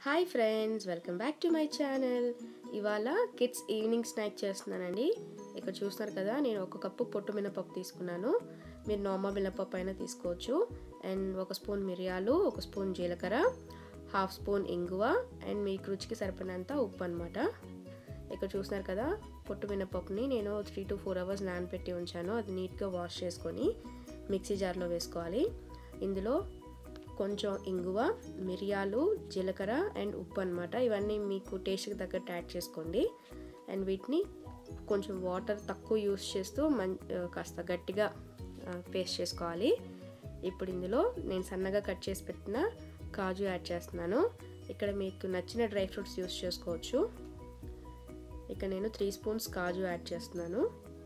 hi friends welcome back to my channel ఇవాళ kids evening snack చేస్తున్నానండి ఇక్కడ చూస్తున్నారు కదా నేను ఒక కప్పు పొట్టు మినపప్పు తీసుకున్నాను మీరు నార్మల్ మినపప్పు అయినా తీసుకోవచ్చు అండ్ ఒక స్పూన్ మిరియాలు ఒక స్పూన్ జీలకర్ర హాఫ్ స్పూన్ ఇంగువ అండ్ మీకు రుచికి సరిపడినంత ఉప్పు అనమాట ఇక్కడ చూస్తున్నారు కదా పొట్టు మినపప్పుని నేను త్రీ టు ఫోర్ అవర్స్ నానబెట్టి ఉంచాను అది నీట్గా వాష్ చేసుకొని మిక్సీ జార్లో వేసుకోవాలి ఇందులో కొంచెం ఇంగువ మిరియాలు జీలకర్ర అండ్ ఉప్పు అనమాట ఇవన్నీ మీకు టేస్ట్కి తగ్గట్టు యాడ్ చేసుకోండి అండ్ వీటిని కొంచెం వాటర్ తక్కువ యూస్ చేస్తూ మం కాస్త గట్టిగా పేస్ట్ చేసుకోవాలి ఇప్పుడు ఇందులో నేను సన్నగా కట్ చేసి పెట్టిన కాజు యాడ్ చేస్తున్నాను ఇక్కడ మీకు నచ్చిన డ్రై ఫ్రూట్స్ యూస్ చేసుకోవచ్చు ఇక్కడ నేను త్రీ స్పూన్స్ కాజు యాడ్ చేస్తున్నాను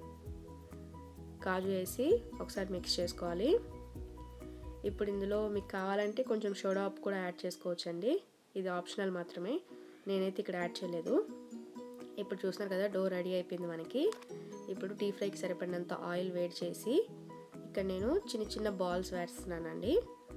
కాజు వేసి ఒకసారి మిక్స్ చేసుకోవాలి ఇప్పుడు ఇందులో మీకు కావాలంటే కొంచెం సోడా ఉప్పు కూడా యాడ్ చేసుకోవచ్చు అండి ఇది ఆప్షనల్ మాత్రమే నేనైతే ఇక్కడ యాడ్ చేయలేదు ఇప్పుడు చూస్తున్నారు కదా డో రెడీ అయిపోయింది మనకి ఇప్పుడు డీప్ ఫ్రైకి సరిపడినంత ఆయిల్ వేడి చేసి ఇక్కడ నేను చిన్న చిన్న బాల్స్ వేస్తున్నానండి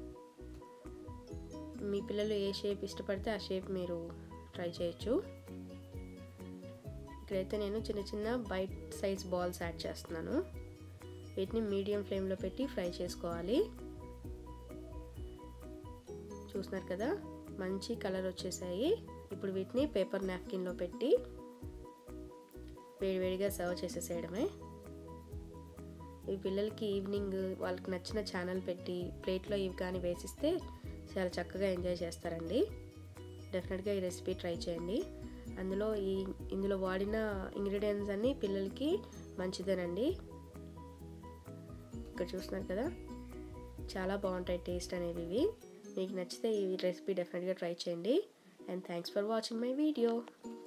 మీ పిల్లలు ఏ షేప్ ఇష్టపడితే ఆ షేప్ మీరు ట్రై చేయొచ్చు ఇక్కడైతే నేను చిన్న చిన్న బైట్ సైజ్ బాల్స్ యాడ్ చేస్తున్నాను వీటిని మీడియం ఫ్లేమ్లో పెట్టి ఫ్రై చేసుకోవాలి చూస్తున్నారు కదా మంచి కలర్ వచ్చేసాయి ఇప్పుడు వీటిని పేపర్ నాప్కిన్లో పెట్టి వేడివేడిగా సర్వ్ చేసేసేయడమే ఈ పిల్లలకి ఈవినింగ్ వాళ్ళకి నచ్చిన ఛానల్ పెట్టి ప్లేట్లో ఇవి కానీ వేసిస్తే చాలా చక్కగా ఎంజాయ్ చేస్తారండి డెఫినెట్గా ఈ రెసిపీ ట్రై చేయండి అందులో ఈ ఇందులో వాడిన ఇంగ్రీడియంట్స్ అన్నీ పిల్లలకి మంచిదేనండి ఇక్కడ చూస్తున్నారు కదా చాలా బాగుంటాయి టేస్ట్ అనేవి ఇవి మీకు నచ్చితే ఈ రెసిపీ డెఫినెట్గా ట్రై చేయండి and thanks for watching my video